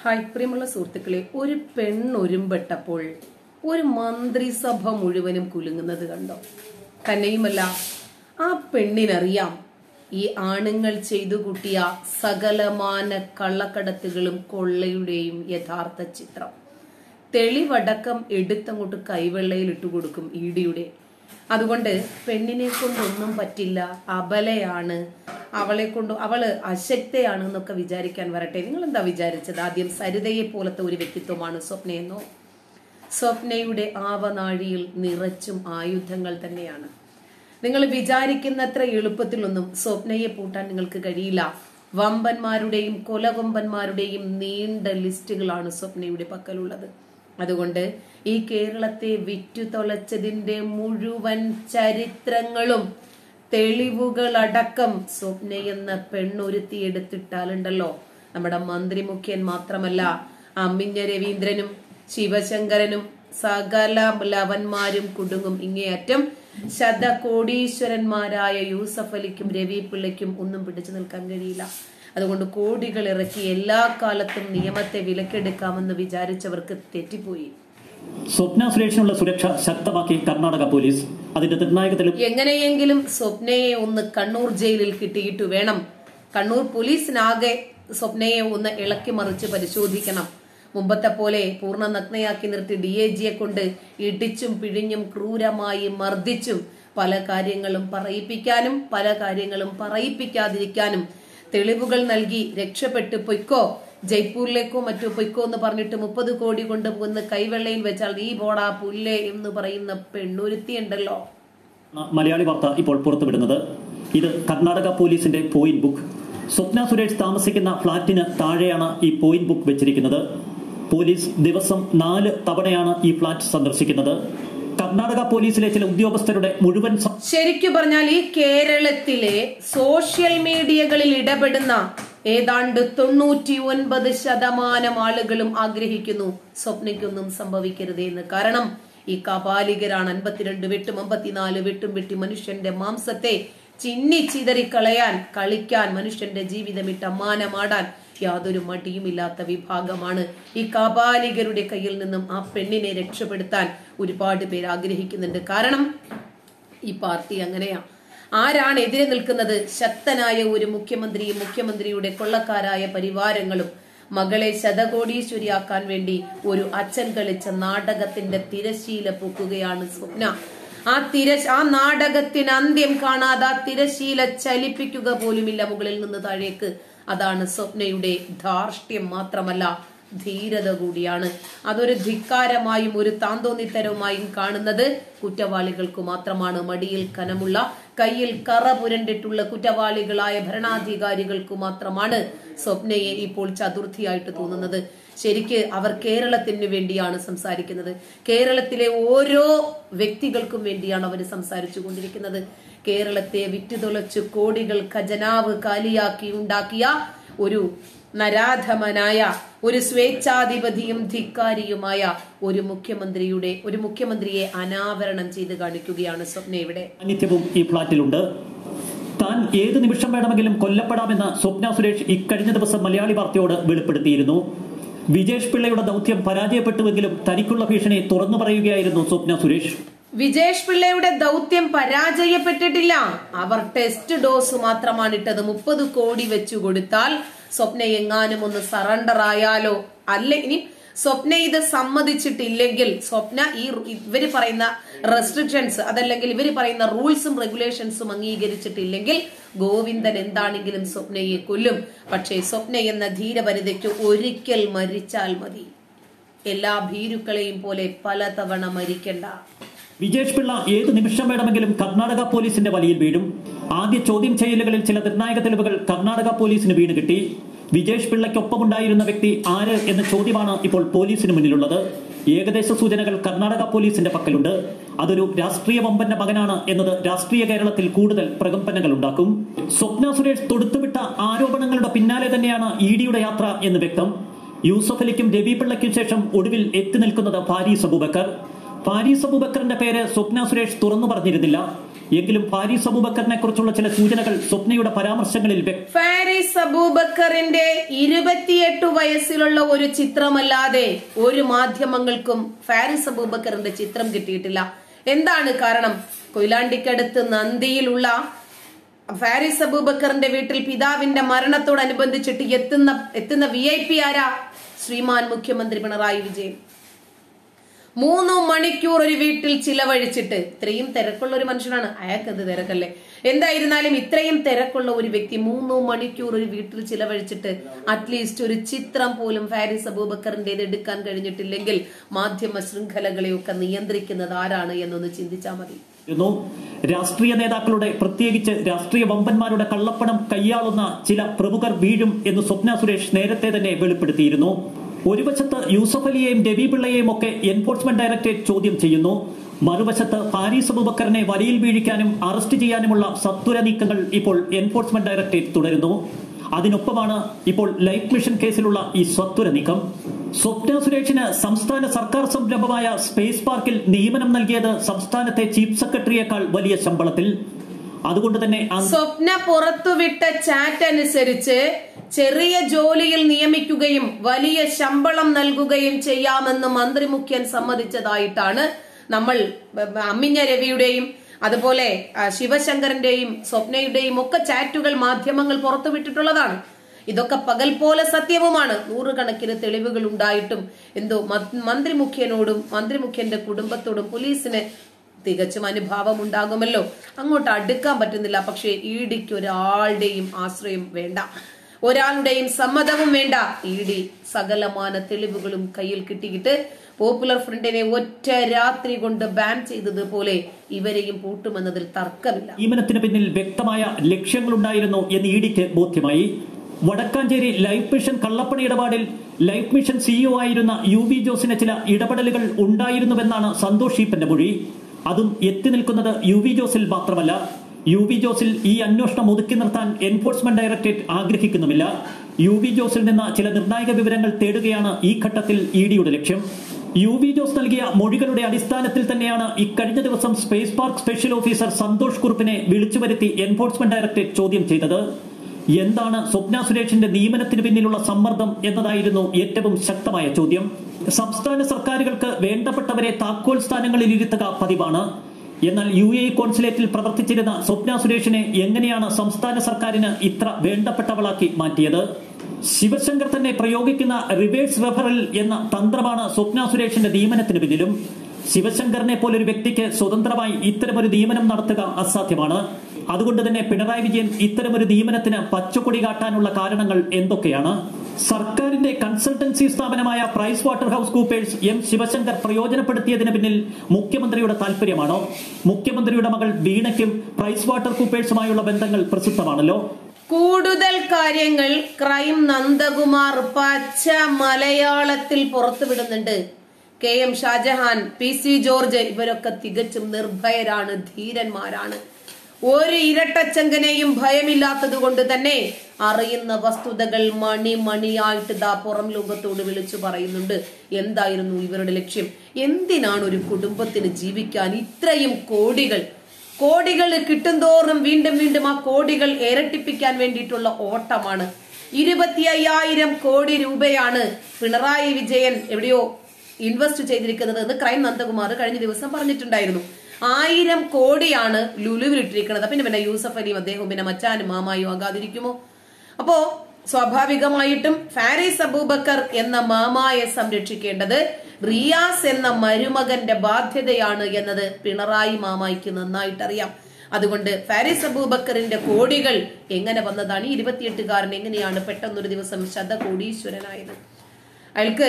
hi പ്രിയമുള്ള സുഹൃത്തുക്കളെ ഒരു പെണ്ണൊരുമ്പെട്ടപ്പോൾ ഒരു മന്ത്രിസഭ മുഴുവനും കുലുങ്ങുന്നത് കണ്ടോ തന്നെയുമല്ല ആ പെണ്ണിനറിയാം ഈ ആണുങ്ങൾ ചെയ്തു കൂട്ടിയ സകലമാന കള്ളക്കടത്തുകളും കൊള്ളയുടെയും യഥാർത്ഥ ചിത്രം തെളിവടക്കം എടുത്തങ്ങോട്ട് കൈവെള്ളയിൽ ഇട്ടുകൊടുക്കും ഇഡിയുടെ അതുകൊണ്ട് പെണ്ണിനെ കൊണ്ടൊന്നും പറ്റില്ല അബലയാണ് അവളെ കൊണ്ട് അവള് അശക്തയാണ് എന്നൊക്കെ വിചാരിക്കാൻ വരട്ടെ നിങ്ങൾ എന്താ വിചാരിച്ചത് ആദ്യം സരിതയെ പോലത്തെ ഒരു വ്യക്തിത്വമാണ് സ്വപ്നയെന്നോ സ്വപ്നയുടെ ആവനാഴിയിൽ നിറച്ചും ആയുധങ്ങൾ തന്നെയാണ് നിങ്ങൾ വിചാരിക്കുന്നത്ര എളുപ്പത്തിലൊന്നും സ്വപ്നയെ പൂട്ടാൻ നിങ്ങൾക്ക് കഴിയില്ല വമ്പന്മാരുടെയും കൊലകൊമ്പന്മാരുടെയും നീണ്ട ലിസ്റ്റുകളാണ് സ്വപ്നയുടെ പക്കലുള്ളത് അതുകൊണ്ട് ഈ കേരളത്തെ വിറ്റുതൊളച്ചതിന്റെ മുഴുവൻ ചരിത്രങ്ങളും തെളിവുകളടക്കം സ്വപ്നയെന്ന പെണ്ണൊരുത്തി എടുത്തിട്ടാലുണ്ടല്ലോ നമ്മുടെ മന്ത്രി മുഖ്യൻ മാത്രമല്ല അമ്മിഞ്ഞ രവീന്ദ്രനും ശിവശങ്കരനും സകല ലവന്മാരും കുടുങ്ങും ഇങ്ങേയറ്റം ശതകോടീശ്വരന്മാരായ യൂസഫ് അലിക്കും രവി പിള്ളയ്ക്കും ഒന്നും പിടിച്ചു നിൽക്കാൻ കഴിയില്ല അതുകൊണ്ട് കോടികൾ ഇറക്കി എല്ലാ കാലത്തും നിയമത്തെ വിലക്കെടുക്കാമെന്ന് വിചാരിച്ചവർക്ക് തെറ്റിപ്പോയി സ്വപ്ന സുരേഷിനുള്ള സുരക്ഷ ശക്തമാക്കി കർണാടക പോലീസ് അതിന്റെ നിർണായക തെളിവ് എങ്ങനെയെങ്കിലും സ്വപ്നയെ ഒന്ന് കണ്ണൂർ ജയിലിൽ കിട്ടിയിട്ടു വേണം കണ്ണൂർ പോലീസിനാകെ സ്വപ്നയെ ഒന്ന് ഇളക്കി മറിച്ച് പരിശോധിക്കണം മുമ്പത്തെ പോലെ പൂർണ്ണ നഗ്നയാക്കി നിർത്തി ഡി എ ജിയെ കൊണ്ട് ഇടിച്ചും പിഴിഞ്ഞും ക്രൂരമായി മർദ്ദിച്ചും പല കാര്യങ്ങളും പറയിപ്പിക്കാനും പല കാര്യങ്ങളും പറയിപ്പിക്കാതിരിക്കാനും തെളിവുകൾ നൽകി രക്ഷപ്പെട്ടു പൊയ്ക്കോ ജയ്പൂരിലേക്കോ മറ്റോ പൊയ്ക്കോ എന്ന് പറഞ്ഞിട്ട് മുപ്പത് കോടി കൊണ്ട് വന്ന് കൈവെള്ളയിൽ വെച്ചാൽ നീ പോടാ പുല്ലേ എന്ന് പറയുന്ന പെണ്ണുരുത്തി ഉണ്ടല്ലോ മലയാളി വാർത്ത ഇപ്പോൾ പുറത്തുവിടുന്നത് ഇത് കർണാടക പോലീസിന്റെ പോയിന്റ് ബുക്ക് സ്വപ്ന സുരേഷ് താമസിക്കുന്ന ഫ്ളാറ്റിന് താഴെയാണ് ഈ പോയിന്റ് ബുക്ക് വെച്ചിരിക്കുന്നത് പോലീസ് ദിവസം നാല് തവണയാണ് ഈ ഫ്ളാറ്റ് സന്ദർശിക്കുന്നത് കർണാടക പോലീസിലെ ചില ഉദ്യോഗസ്ഥരുടെ മുഴുവൻ സ- ശരിക്കു പറഞ്ഞാൽ ഈ കേരളത്തിലെ സോഷ്യൽ മീഡിയകളിൽ ഇടപെടുന്ന ഏതാണ്ട് തൊണ്ണൂറ്റി ഒൻപത് ശതമാനം ആളുകളും ആഗ്രഹിക്കുന്നു സ്വപ്നയ്ക്കൊന്നും സംഭവിക്കരുതേ എന്ന് കാരണം ഈ കപാലികരാണ് അൻപത്തിരണ്ട് വെട്ടും അമ്പത്തിനാല് വെട്ടും വെട്ടി മനുഷ്യന്റെ മാംസത്തെ ചിന്നി ചിതറിക്കളയാൻ കളിക്കാൻ മനുഷ്യന്റെ ജീവിതമിട്ട് അമ്മാനമാടാൻ യാതൊരു മടിയുമില്ലാത്ത വിഭാഗമാണ് ഈ കാപാലികരുടെ കയ്യിൽ നിന്നും ആ പെണ്ണിനെ രക്ഷപ്പെടുത്താൻ ഒരുപാട് പേര് ആഗ്രഹിക്കുന്നുണ്ട് കാരണം ഈ പാർട്ടി അങ്ങനെയാ ആരാണ് എതിരെ നിൽക്കുന്നത് ശക്തനായ ഒരു മുഖ്യമന്ത്രിയും മുഖ്യമന്ത്രിയുടെ കൊള്ളക്കാരായ പരിവാരങ്ങളും മകളെ ശതകോടീശ്വരിയാക്കാൻ വേണ്ടി ഒരു അച്ഛൻ കളിച്ച നാടകത്തിന്റെ തിരശീല പൊക്കുകയാണ് സ്വപ്ന ആ തിര ആ നാടകത്തിന് അന്ത്യം കാണാതെ ആ തിരശീല ചലിപ്പിക്കുക പോലുമില്ല മുകളിൽ നിന്ന് താഴേക്ക് അതാണ് സ്വപ്നയുടെ ധാർഷ്ട്യം മാത്രമല്ല ധീരത കൂടിയാണ് അതൊരു ധിക്കാരമായും ഒരു താന്തോന്നിത്തരവുമായും കാണുന്നത് കുറ്റവാളികൾക്ക് മാത്രമാണ് മടിയിൽ കനമുള്ള കയ്യിൽ കറ പുരണ്ടിട്ടുള്ള കുറ്റവാളികളായ ഭരണാധികാരികൾക്ക് മാത്രമാണ് സ്വപ്നയെ ഇപ്പോൾ ചതുർത്ഥിയായിട്ട് തോന്നുന്നത് ശരിക്ക് അവർ കേരളത്തിന് വേണ്ടിയാണ് സംസാരിക്കുന്നത് കേരളത്തിലെ ഓരോ വ്യക്തികൾക്കും വേണ്ടിയാണ് അവർ സംസാരിച്ചു കൊണ്ടിരിക്കുന്നത് കേരളത്തെ വിറ്റുതൊളച്ച് കോടികൾ ഖജനാവ് കാലിയാക്കി ഉണ്ടാക്കിയ ഒരു നരാധമനായ ഒരു സ്വേച്ഛാധിപതിയും ധിക്കാരിയുമായ ഒരു മുഖ്യമന്ത്രിയുടെ ഒരു മുഖ്യമന്ത്രിയെ അനാവരണം ചെയ്ത് കാണിക്കുകയാണ് സ്വപ്ന ഇവിടെ സാന്നിധ്യവും ഈ ഫ്ളാറ്റിലുണ്ട് താൻ ഏത് നിമിഷം വേണമെങ്കിലും കൊല്ലപ്പെടാമെന്ന് സ്വപ്ന സുരേഷ് ഇക്കഴിഞ്ഞ ദിവസം മലയാളി വാർത്തയോട് വെളിപ്പെടുത്തിയിരുന്നു വിജേഷ് പിള്ളയുടെ ദൗത്യം പരാജയപ്പെട്ടുവെങ്കിലും തനിക്കുള്ള ഭീഷണി തുറന്നു പറയുകയായിരുന്നു സ്വപ്ന സുരേഷ് വിജേഷ് പിള്ളയുടെ ദൗത്യം പരാജയപ്പെട്ടിട്ടില്ല അവർ ടെസ്റ്റ് ഡോസ് മാത്രമാണ് ഇട്ടത് മുപ്പത് കോടി വെച്ചു കൊടുത്താൽ സ്വപ്ന എങ്ങാനും ഒന്ന് സറണ്ടർ ആയാലോ അല്ലെ ഇനി സ്വപ്ന ഇത് സമ്മതിച്ചിട്ടില്ലെങ്കിൽ സ്വപ്ന ഈ റു- ഇവര് പറയുന്ന റെസ്ട്രിക്ഷൻസ് അതല്ലെങ്കിൽ ഇവര് പറയുന്ന റൂൾസും റെഗുലേഷൻസും അംഗീകരിച്ചിട്ടില്ലെങ്കിൽ ഗോവിന്ദൻ എന്താണെങ്കിലും സ്വപ്നയെ കൊല്ലും പക്ഷേ സ്വപ്ന എന്ന ധീരവനിതയ്ക്ക് ഒരിക്കൽ മരിച്ചാൽ മതി എല്ലാ ഭീരുക്കളെയും പോലെ പലതവണ മരിക്കണ്ട വിജേഷ് പിള്ള ഏത് നിമിഷം വേണമെങ്കിലും കർണാടക പോലീസിന്റെ വലയിൽ വീഴും ആദ്യ ചോദ്യം ചെയ്യലുകളിൽ ചില നിർണായക തെളിവുകൾ കർണാടക പോലീസിന് വീണ് കിട്ടി വിജേഷ് പിള്ളയ്ക്കൊപ്പമുണ്ടായിരുന്ന വ്യക്തി ആര് എന്ന ചോദ്യമാണ് ഇപ്പോൾ പോലീസിന് മുന്നിലുള്ളത് ഏകദേശ സൂചനകൾ കർണാടക പോലീസിന്റെ പക്കലുണ്ട് അതൊരു രാഷ്ട്രീയ വമ്പന്റെ മകനാണ് എന്നത് രാഷ്ട്രീയ കേരളത്തിൽ കൂടുതൽ പ്രകമ്പനങ്ങൾ ഉണ്ടാക്കും സ്വപ്ന സുരേഷ് തൊടുത്തുവിട്ട ആരോപണങ്ങളുടെ പിന്നാലെ തന്നെയാണ് ഇ ഡിയുടെ യാത്ര എന്ന് വ്യക്തം യൂസഫ് അലിക്കും രവി പിള്ളയ്ക്കും ശേഷം ഒടുവിൽ എത്തി നിൽക്കുന്നത് ഫാരീസ് അബൂബക്കർ ഫാരീസ് അബൂബക്കറിന്റെ പേര് സ്വപ്ന സുരേഷ് തുറന്നു പറഞ്ഞിരുന്നില്ല എങ്കിലും ഫാരീസ് അബൂബക്കറിനെ കുറിച്ചുള്ള ചില സൂചനകൾ സ്വപ്നയുടെ പരാമർശങ്ങളിൽ വ്യക്തം ഫാരിസ് അബൂബക്കറിന്റെ ഇരുപത്തിയെട്ട് വയസ്സിലുള്ള ഒരു ചിത്രമല്ലാതെ ഒരു മാധ്യമങ്ങൾക്കും ഫാരിസ് അബൂബക്കറിന്റെ ചിത്രം കിട്ടിയിട്ടില്ല എന്താണ് കാരണം കൊയിലാണ്ടിക്കടുത്ത് നന്ദിയിലുള്ള ഫാരിസ് അബൂബക്കറിന്റെ വീട്ടിൽ പിതാവിന്റെ മരണത്തോടനുബന്ധിച്ചിട്ട് എത്തുന്ന എത്തുന്ന വി ഐ പി ആരാ ശ്രീമാൻ മുഖ്യമന്ത്രി പിണറായി വിജയൻ മൂന്ന് മണിക്കൂർ ഒരു വീട്ടിൽ ചിലവഴിച്ചിട്ട് ഇത്രയും തിരക്കുള്ള ഒരു മനുഷ്യനാണ് അയാൾക്ക് എന്ത് തിരക്കല്ലേ എന്തായിരുന്നാലും ഇത്രയും തിരക്കുള്ള ഒരു വ്യക്തി മൂന്ന് മണിക്കൂർ ഒരു വീട്ടിൽ ചിലവഴിച്ചിട്ട് അറ്റ്ലീസ്റ്റ് ഒരു ചിത്രം പോലും ഫാരിസ് അബൂബക്കറിന്റേത് എടുക്കാൻ കഴിഞ്ഞിട്ടില്ലെങ്കിൽ മാധ്യമ ശൃംഖലകളെയൊക്കെ നിയന്ത്രിക്കുന്നത് ആരാണ് എന്നൊന്ന് ചിന്തിച്ചാൽ മതി യിരുന്നു രാഷ്ട്രീയ നേതാക്കളുടെ പ്രത്യേകിച്ച് രാഷ്ട്രീയ വമ്പന്മാരുടെ കള്ളപ്പണം കൈയാളുന്ന ചില പ്രമുഖർ വീഴും എന്ന് സ്വപ്ന സുരേഷ് നേരത്തെ തന്നെ വെളിപ്പെടുത്തിയിരുന്നു ഒരു വശത്ത് യൂസഫ് അലിയെയും രവി പിള്ളയെയും ഒക്കെ എൻഫോഴ്സ്മെന്റ് ഡയറക്ടറേറ്റ് ചോദ്യം ചെയ്യുന്നു മറുവശത്ത് പാരീസ് അബൂബക്കറിനെ വലയിൽ വീഴിക്കാനും അറസ്റ്റ് ചെയ്യാനുമുള്ള സത്വര നീക്കങ്ങൾ ഇപ്പോൾ എൻഫോഴ്സ്മെന്റ് ഡയറക്ടറേറ്റ് തുടരുന്നു അതിനൊപ്പമാണ് ഇപ്പോൾ ലൈഫ് മിഷൻ കേസിലുള്ള ഈ സ്വത്വര നീക്കം സ്വപ്ന സുരേഷിന് സംസ്ഥാന സർക്കാർ സംരംഭമായ സ്പേസ് പാർക്കിൽ നിയമനം നൽകിയത് സംസ്ഥാനത്തെ ചീഫ് സെക്രട്ടറിയേക്കാൾ വലിയ ശമ്പളത്തിൽ അതുകൊണ്ട് തന്നെ അന്ന് സ്വപ്ന പുറത്തുവിട്ട ചാറ്റ് അനുസരിച്ച് ചെറിയ ജോലിയിൽ നിയമിക്കുകയും വലിയ ശമ്പളം നൽകുകയും ചെയ്യാമെന്ന് മന്ത്രി മുഖ്യൻ സമ്മതിച്ചതായിട്ടാണ് നമ്മൾ ബ- ബ- അമ്മിഞ്ഞ രവിയുടെയും അതുപോലെ ആ, ശിവശങ്കരന്റെയും സ്വപ്നയുടെയും ഒക്കെ ചാറ്റുകൾ മാധ്യമങ്ങൾ പുറത്തുവിട്ടിട്ടുള്ളതാണ് ഇതൊക്കെ പകൽ പോലെ സത്യവുമാണ് നൂറുകണക്കിന് തെളിവുകൾ ഉണ്ടായിട്ടും എന്തോ മ- മന്ത്രി മുഖ്യനോടും മന്ത്രി മുഖ്യന്റെ കുടുംബത്തോടും പോലീസിന് തികച്ചും അനുഭാവം ഉണ്ടാകുമല്ലോ അങ്ങോട്ട് അടുക്കാൻ പറ്റുന്നില്ല പക്ഷേ ഇ ഡിക്ക് ഒരാളുടെയും ആശ്രയം വേണ്ട ഒരാളുടെയും സമ്മതവും വേണ്ട ഇ ഡി സകലമാന തെളിവുകളും കയ്യിൽ കിട്ടിയിട്ട് പോപ്പുലർ ഫ്രണ്ടിനെ ഒറ്റ രാത്രി കൊണ്ട് ബാൻ ചെയ്തതുപോലെ ഇവരെയും പൂട്ടുമെന്നതിൽ തർക്കമില്ല നിയമനത്തിന് പിന്നിൽ വ്യക്തമായ ലക്ഷ്യങ്ങളുണ്ടായിരുന്നു എന്ന് ഇ ഡിക്ക് ബോധ്യമായി വടക്കാഞ്ചേരി ലൈഫ് മിഷൻ കള്ളപ്പണി ഇടപാടിൽ ലൈഫ് മിഷൻ സിഇഒ ആയിരുന്ന യു വി ജോസിന് ചില ഇടപെടലുകൾ ഉണ്ടായിരുന്നുവെന്നാണ് സന്തോഷ് ഈപ്പന്റെ മൊഴി അതും എത്തി നിൽക്കുന്നത് യു വി ജോസിൽ മാത്രമല്ല യു വി ജോസിൽ ഈ അന്വേഷണം ഒതുക്കി നിർത്താൻ എൻഫോഴ്സ്മെന്റ് ഡയറക്ടറേറ്റ് ആഗ്രഹിക്കുന്നുമില്ല യു വി ജോസിൽ നിന്ന് ചില നിർണായക വിവരങ്ങൾ തേടുകയാണ് ഈ ഘട്ടത്തിൽ ഇ ഡിയുടെ ലക്ഷ്യം യു വി ജോസ് നൽകിയ മൊഴികളുടെ അടിസ്ഥാനത്തിൽ തന്നെയാണ് ഇക്കഴിഞ്ഞ ദിവസം space park special officer Santhosh കുറുപ്പിനെ വിളിച്ചു വരുത്തി എൻഫോഴ്സ്മെന്റ് ഡയറക്ടറേറ്റ് ചോദ്യം ചെയ്തത് എന്താണ് സ്വപ്ന സുരേഷിന്റെ നിയമനത്തിന് പിന്നിലുള്ള സമ്മർദ്ദം എന്നതായിരുന്നു ഏറ്റവും ശക്തമായ ചോദ്യം സംസ്ഥാന സർക്കാരുകൾക്ക് വേണ്ടപ്പെട്ടവരെ താക്കോൽ സ്ഥാനങ്ങളിൽ ഇരുത്തുക പതിവാണ് എന്നാൽ യു എ കോൺസുലേറ്റിൽ പ്രവർത്തിച്ചിരുന്ന സ്വപ്ന സുരേഷിനെ എങ്ങനെയാണ് സംസ്ഥാന സർക്കാരിന് ഇത്ര വേണ്ടപ്പെട്ടവളാക്കി മാറ്റിയത് ശിവശങ്കർ തന്നെ പ്രയോഗിക്കുന്ന റിവേഴ്സ് റെഫറൽ എന്ന തന്ത്രമാണ് സ്വപ്ന സുരേഷിന്റെ നിയമനത്തിന് പിന്നിലും ശിവശങ്കറിനെ പോലൊരു വ്യക്തിക്ക് സ്വതന്ത്രമായി ഇത്തരമൊരു നിയമനം നടത്തുക അസാധ്യമാണ് അതുകൊണ്ട് തന്നെ പിണറായി വിജയൻ ഇത്തരമൊരു നിയമനത്തിന് പച്ചക്കൊടി കാട്ടാനുള്ള കാരണങ്ങൾ എന്തൊക്കെയാണ് സർക്കാരിന്റെ കൺസൾട്ടൻസി സ്ഥാപനമായ PricewaterhouseCoopers M Sivasankar പ്രയോജനപ്പെടുത്തിയതിന് പിന്നിൽ മുഖ്യമന്ത്രിയുടെ താല്പര്യമാണോ മുഖ്യമന്ത്രിയുടെ മകൾ വീണയ്ക്കും പ്രൈസ് വാട്ടർ കൂപ്പേഴ്സുമായുള്ള ബന്ധങ്ങൾ പ്രസിദ്ധമാണല്ലോ കൂടുതൽ കാര്യങ്ങൾ ക്രൈം നന്ദകുമാർ പച്ച മലയാളത്തിൽ പുറത്തുവിടുന്നുണ്ട് K M Shajahan P C George ഇവരൊക്കെ തികച്ചും നിർഭയരാണ് ധീരന്മാരാണ് ഒരു ഇരട്ടച്ചങ്കനെയും ഭയമില്ലാത്തത് കൊണ്ട് തന്നെ അറിയുന്ന വസ്തുതകൾ മണി മണിയായിട്ട് ദാ പുറം ലോകത്തോട് വിളിച്ചു പറയുന്നുണ്ട് എന്തായിരുന്നു ഇവരുടെ ലക്ഷ്യം എന്തിനാണ് ഒരു കുടുംബത്തിന് ജീവിക്കാൻ ഇത്രയും കോടികൾ കോടികൾ കിട്ടുന്തോറും വീണ്ടും വീണ്ടും ആ കോടികൾ ഇരട്ടിപ്പിക്കാൻ വേണ്ടിയിട്ടുള്ള ഓട്ടമാണ് ഇരുപത്തി അയ്യായിരം കോടി രൂപയാണ് പിണറായി വിജയൻ എവിടെയോ ഇൻവെസ്റ്റ് ചെയ്തിരിക്കുന്നത് എന്ന് ക്രൈം നന്ദകുമാർ കഴിഞ്ഞ ദിവസം പറഞ്ഞിട്ടുണ്ടായിരുന്നു ആയിരം കോടിയാണ് ലുലുവിലിട്ടിരിക്കുന്നത് പിന്നെ പിന്നെ യൂസഫ് അലിയും അദ്ദേഹവും പിന്നെ മച്ചാനും മാമായും ആകാതിരിക്കുമോ അപ്പോ സ്വാഭാവികമായിട്ടും ഫാരിസ് അബൂബക്കർ എന്ന മാമായെ സംരക്ഷിക്കേണ്ടത് റിയാസ് എന്ന മരുമകന്റെ ബാധ്യതയാണ് എന്നത് പിണറായി മാമായിക്ക് നന്നായിട്ട് അറിയാം അതുകൊണ്ട് ഫാരിസ് അബൂബക്കറിന്റെ കോടികൾ എങ്ങനെ വന്നതാണ് ഈ ഇരുപത്തിയെട്ടുകാരൻ എങ്ങനെയാണ് പെട്ടെന്നൊരു ദിവസം ശതകോടീശ്വരനായത് അയാൾക്ക്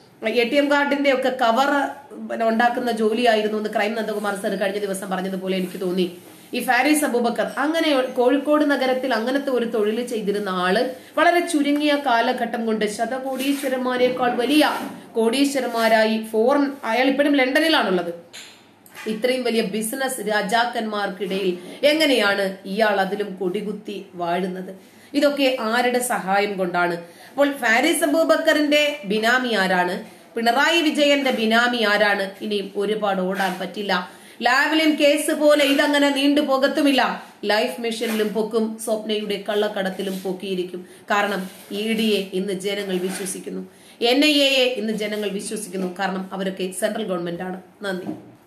എ ടി എം കാർഡിന്റെ ഒക്കെ കവർ ഉണ്ടാക്കുന്ന ജോലിയായിരുന്നു എന്ന് ക്രൈം നന്ദകുമാർ സർ കഴിഞ്ഞ ദിവസം പറഞ്ഞതുപോലെ എനിക്ക് തോന്നി ഈ ഫാരിസ് അബൂബക്കർ അങ്ങനെ കോഴിക്കോട് നഗരത്തിൽ അങ്ങനത്തെ ഒരു തൊഴിൽ ചെയ്തിരുന്ന ആള് വളരെ ചുരുങ്ങിയ കാലഘട്ടം കൊണ്ട് ശതകോടീശ്വരന്മാരെക്കാൾ വലിയ കോടീശ്വരന്മാരായി ഫോറിൻ അയാൾ ഇപ്പോഴും ലണ്ടനിലാണുള്ളത് ഇത്രയും വലിയ ബിസിനസ് രാജാക്കന്മാർക്കിടയിൽ എങ്ങനെയാണ് ഇയാൾ അതിലും കൊടികുത്തി വാഴുന്നത് ഇതൊക്കെ ആരുടെ സഹായം കൊണ്ടാണ് അപ്പോൾ ഫാരിസ് അബൂബക്കറിന്റെ ബിനാമി ആരാണ് പിണറായി വിജയന്റെ ബിനാമി ആരാണ് ഇനിയും ഒരുപാട് ഓടാൻ പറ്റില്ല ലാവ്ലിൻ കേസ് പോലെ ഇതങ്ങനെ നീണ്ടു പോകത്തുമില്ല ലൈഫ് മിഷനിലും പൊക്കും സ്വപ്നയുടെ കള്ളക്കടത്തിലും പൊക്കിയിരിക്കും കാരണം ഇ ഡിയെ ഇന്ന് ജനങ്ങൾ വിശ്വസിക്കുന്നു എൻ ഐ എയെ ഇന്ന് ജനങ്ങൾ വിശ്വസിക്കുന്നു കാരണം അവരൊക്കെ സെൻട്രൽ ഗവൺമെന്റ് ആണ് നന്ദി